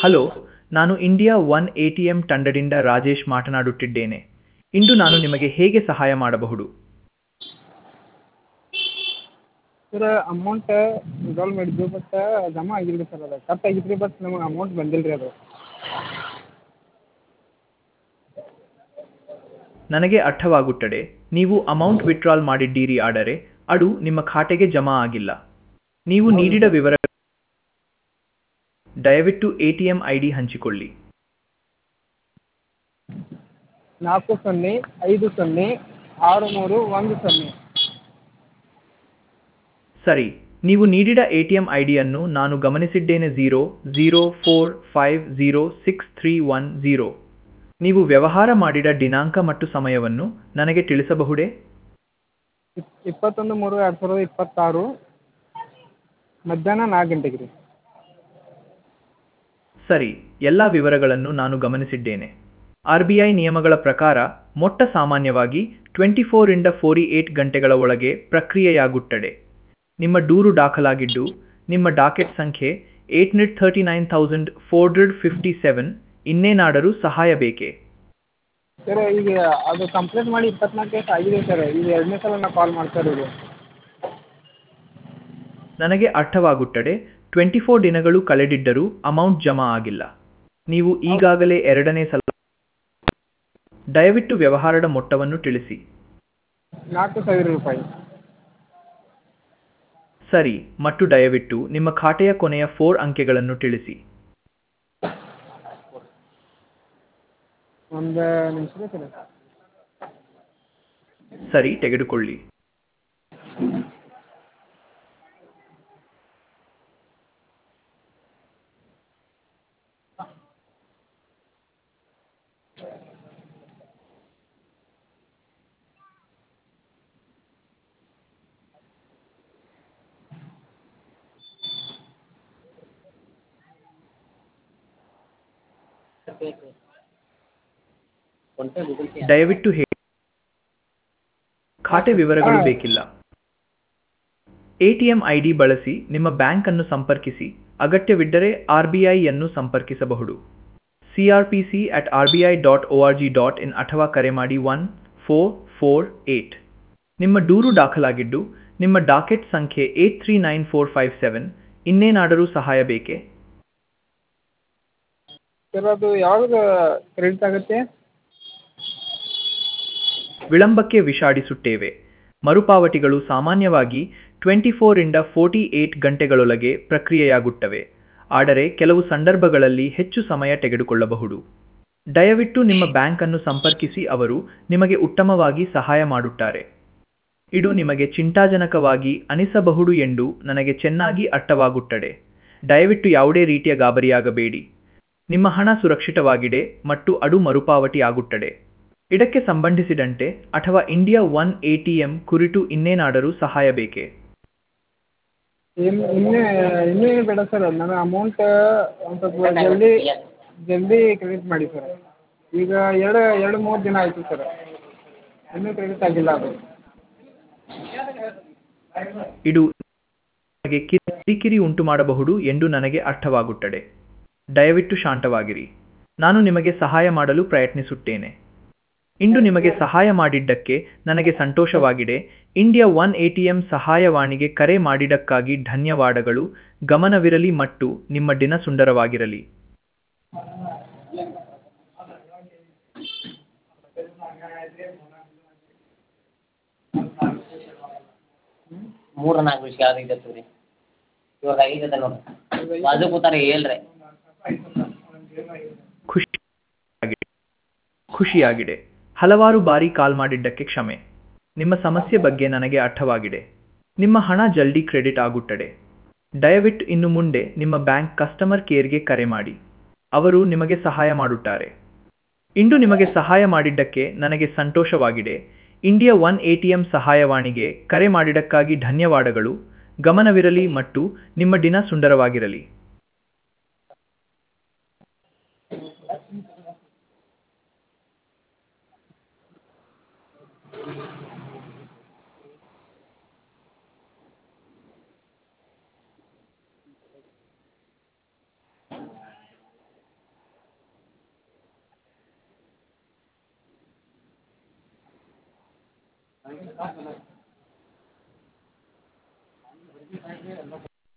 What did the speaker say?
hello ನಾನು India one A T M ತಂಡದಿಂದ ರಾಜೇಶ್ ಮಾತನಾಡುತ್ತಿದ್ದೇನೆ ಇಂದು ನಾನು ನಿಮಗೆ ಹೇಗೆ ಸಹಾಯ ಮಾಡಬಹುದು ಸರ್ ಅಮೌಂಟ್ ವಿಡ್ರಾಲ್ ಮಾಡಿದ್ದು ಬಟ್ ಜಮಾ ಆಗಿಲ್ಲ ರೀ ಸರ್ ಅದು ಕಟ್ ಆಗಿತ್ತು ರೀ ಬಟ್ ನಮಗೆ ಅಮೌಂಟ್ ಬಂದಿಲ್ಲ ರೀ ಅದು ನನಗೆ ಅರ್ಥವಾಗುತ್ತದೆ ನೀವು ಅಮೌಂಟ್ ವಿತ್ಡ್ರಾಲ್ ಮಾಡಿದ್ದೀರಿ ಆದರೆ ಅದು ನಿಮ್ಮ ಖಾತೆಗೆ ಜಮಾ ಆಗಿಲ್ಲ ನೀವು ನೀಡಿದ ವಿವರ ದಯವಿಟ್ಟು A T M I D ಹಂಚಿಕೊಳ್ಳಿ ನಾಲ್ಕು ಸೊನ್ನೆ ಐದು ಸೊನ್ನೆ ಆರು ಮೂರು ಒಂದು ಸೊನ್ನೆ ಸರಿ ನೀವು ನೀಡಿದ ಎ ಟಿ ಎಂ ಐ ಡಿಯನ್ನು ನಾನು ಗಮನಿಸಿದ್ದೇನೆ zero zero four five zero six three one zero ನೀವು ವ್ಯವಹಾರ ಮಾಡಿದ ದಿನಾಂಕ ಮತ್ತು ಸಮಯವನ್ನು ನನಗೆ ತಿಳಿಸಬಹುದೇ ಇಪ್ ಇಪ್ಪತ್ತೊಂದು ಮೂರು ಎರಡು ಸಾವಿರದ ಇಪ್ಪತ್ತಾರು ಮಧ್ಯಾಹ್ನ ನಾಲ್ಕು ಗಂಟೆಗೆ ರೀ ಸರಿ ಎಲ್ಲ ವಿವರಗಳನ್ನು ನಾನು ಗಮನಿಸಿದ್ದೇನೆ ಆರ್ ಬಿ ಐ ನಿಯಮಗಳ ಪ್ರಕಾರ ಮೊಟ್ಟ ಸಾಮಾನ್ಯವಾಗಿ ಟ್ವೆಂಟಿ ಫೋರಿಂದ ಫೋರ್ಟಿ ಏಟ್ ಗಂಟೆಗಳ ಒಳಗೆ ಪ್ರಕ್ರಿಯೆಯಾಗುತ್ತದೆ ನಿಮ್ಮ ದೂರು ದಾಖಲಾಗಿದ್ದು ನಿಮ್ಮ ಡಾಕೆಟ್ ಸಂಖ್ಯೆ eight hundred thirty nine thousand four hundred fifty seven ಇನ್ನೇನಾದರೂ ಸಹಾಯ ಬೇಕೇ ಸರ್ ಈಗ ಅದು ಕಂಪ್ಲೇಂಟ್ ಮಾಡಿ ಇಪ್ಪತ್ನಾಲ್ಕು ಗಂಟೆ ಆಗಿದೆ ಸರ್ ಈಗ ಎರಡನೇ ಸಲ ನಾ ಕಾಲ್ ಮಾಡ್ತಾ ಇರೋದು ನನಗೆ ಅರ್ಥವಾಗುತ್ತದೆ ಟ್ವೆಂಟಿ ಫೋರ್ ದಿನಗಳು ಕಳೆದಿದ್ದರೂ ಅಮೌಂಟ್ ಜಮಾ ಆಗಿಲ್ಲ ನೀವು ಈಗಾಗಲೇ ಎರಡನೇ ಸಲ ದಯವಿಟ್ಟು ವ್ಯವಹಾರದ ಮೊತ್ತವನ್ನು ತಿಳಿಸಿ ನಾಲ್ಕು ಸಾವಿರ ರೂಪಾಯಿ ಸರಿ ಮತ್ತು ದಯವಿಟ್ಟು ನಿಮ್ಮ ಖಾತೆಯ ಕೊನೆಯ ಫೋರ್ ಅಂಕೆಗಳನ್ನು ತಿಳಿಸಿ ಒಂದು ನಿಮಿಷ ರೀ ಸರ್ ಸರಿ ತೆಗೆದುಕೊಳ್ಳಿ ದಯವಿಟ್ಟು ಹೇಳಿ ಖಾತೆ ವಿವರಗಳು ಬೇಕಿಲ್ಲ ಎಟಿಎಂ ಐಡಿ ಬಳಸಿ ನಿಮ್ಮ ಬ್ಯಾಂಕ್ ಅನ್ನು ಸಂಪರ್ಕಿಸಿ ಅಗತ್ಯವಿದ್ದರೆ ಆರ್ ಬಿ ಐಯನ್ನು ಸಂಪರ್ಕಿಸಬಹುದು CRPC at R B I dot O R G dot in ಅಥವಾ ಕರೆ ಮಾಡಿ ಒನ್ ಫೋರ್ ಫೋರ್ ಏಟ್ ನಿಮ್ಮ ದೂರು ದಾಖಲಾಗಿದ್ದು ನಿಮ್ಮ ಡಾಕೆಟ್ ಸಂಖ್ಯೆ eight three nine four five seven ಇನ್ನೇನಾದರೂ ಸಹಾಯ ಬೇಕೇ ಸರ್ ಅದು ಯಾವಾಗ ಕ್ರೆಡಿಟ್ ಆಗುತ್ತೆ ವಿಳಂಬಕ್ಕೆ ವಿಷಾಡಿಸುತ್ತೇವೆ ಮರುಪಾವತಿಗಳು ಸಾಮಾನ್ಯವಾಗಿ ಟ್ವೆಂಟಿ ಫೋರಿಂದ ಫೋರ್ಟಿ ಏಟ್ ಗಂಟೆಗಳೊಳಗೆ ಪ್ರಕ್ರಿಯೆಯಾಗುತ್ತವೆ ಆದರೆ ಕೆಲವು ಸಂದರ್ಭಗಳಲ್ಲಿ ಹೆಚ್ಚು ಸಮಯ ತೆಗೆದುಕೊಳ್ಳಬಹುದು ದಯವಿಟ್ಟು ನಿಮ್ಮ ಬ್ಯಾಂಕ್ ಅನ್ನು ಸಂಪರ್ಕಿಸಿ ಅವರು ನಿಮಗೆ ಉತ್ತಮವಾಗಿ ಸಹಾಯ ಮಾಡುತ್ತಾರೆ ಇದು ನಿಮಗೆ ಚಿಂತಾಜನಕವಾಗಿ ಅನಿಸಬಹುದು ಎಂದು ನನಗೆ ಚೆನ್ನಾಗಿ ಅರ್ಥವಾಗುತ್ತದೆ ದಯವಿಟ್ಟು ಯಾವುದೇ ರೀತಿಯ ಗಾಬರಿಯಾಗಬೇಡಿ ನಿಮ್ಮ ಹಣ ಸುರಕ್ಷಿತವಾಗಿದೆ ಮತ್ತು ಅದು ಮರುಪಾವತಿ ಆಗುತ್ತದೆ ಇದಕ್ಕೆ ಸಂಬಂಧಿಸಿದಂತೆ ಅಥವಾ India one A T M ಕುರಿತು ಇನ್ನೇನಾದರೂ ಸಹಾಯ ಬೇಕೇ ಇನ್ನು ಇನ್ನೇ ಇನ್ನೂ ಏನು ಬೇಡ ಸರ್ ನನ್ನ ಅಮೌಂಟ್ ಒಂದು ಸ್ವಲ್ಪ ಜಲ್ದಿ ಜಲ್ದಿ ಕ್ರೆಡಿಟ್ ಮಾಡಿ ಸರ್ ಈಗ ಎರಡು ಎರಡು ಮೂರು ದಿನ ಆಯಿತು ಸರ್ ಇನ್ನೂ ಕ್ರೆಡಿಟ್ ಆಗಿಲ್ಲ ಅದು ಇದು ನಿಮಗೆ ಕಿರಿಕಿರಿ ಉಂಟು ಮಾಡಬಹುದು ಎಂದು ನನಗೆ ಅರ್ಥವಾಗುತ್ತದೆ ದಯವಿಟ್ಟು ಶಾಂತವಾಗಿರಿ ನಾನು ನಿಮಗೆ ಸಹಾಯ ಮಾಡಲು ಪ್ರಯತ್ನಿಸುತ್ತೇನೆ ಇಂದು ನಿಮಗೆ ಸಹಾಯ ಮಾಡಿದ್ದಕ್ಕೆ ನನಗೆ ಸಂತೋಷವಾಗಿದೆ India one A T M ಸಹಾಯವಾಣಿಗೆ ಕರೆ ಮಾಡಿದ್ದಕ್ಕಾಗಿ ಧನ್ಯವಾದಗಳು ಗಮನವಿರಲಿ ಮತ್ತು ನಿಮ್ಮ ದಿನ ಸುಂದರವಾಗಿರಲಿ ಮೂರ ನಾಲ್ಕು ವಿಷಯ ಆಗೈತೆ ರೀ ಇವಾಗ ಐದದ ನೋಡ್ರಿ ಬಾಜು ಕೂತಾರ ಹೇಳ್ರಿ ಖುಷಿಯಾಗಿದೆ ಖುಷಿಯಾಗಿದೆ ಹಲವಾರು ಬಾರಿ ಕಾಲ್ ಮಾಡಿದ್ದಕ್ಕೆ ಕ್ಷಮೆ ನಿಮ್ಮ ಸಮಸ್ಯೆ ಬಗ್ಗೆ ನನಗೆ ಅರ್ಥವಾಗಿದೆ ನಿಮ್ಮ ಹಣ ಜಲ್ದಿ ಕ್ರೆಡಿಟ್ ಆಗುತ್ತದೆ ದಯವಿಟ್ಟು ಇನ್ನು ಮುಂದೆ ನಿಮ್ಮ ಬ್ಯಾಂಕ್ ಕಸ್ಟಮರ್ ಕೇರ್ಗೆ ಕರೆ ಮಾಡಿ ಅವರು ನಿಮಗೆ ಸಹಾಯ ಮಾಡುತ್ತಾರೆ ಇಂದು ನಿಮಗೆ ಸಹಾಯ ಮಾಡಿದ್ದಕ್ಕೆ ನನಗೆ ಸಂತೋಷವಾಗಿದೆ India one A T M ಸಹಾಯವಾಣಿಗೆ ಕರೆ ಮಾಡಿದ್ದಕ್ಕಾಗಿ ಧನ್ಯವಾದಗಳು ಗಮನವಿರಲಿ ಮತ್ತು ನಿಮ್ಮ ದಿನ ಸುಂದರವಾಗಿರಲಿ ಸರ್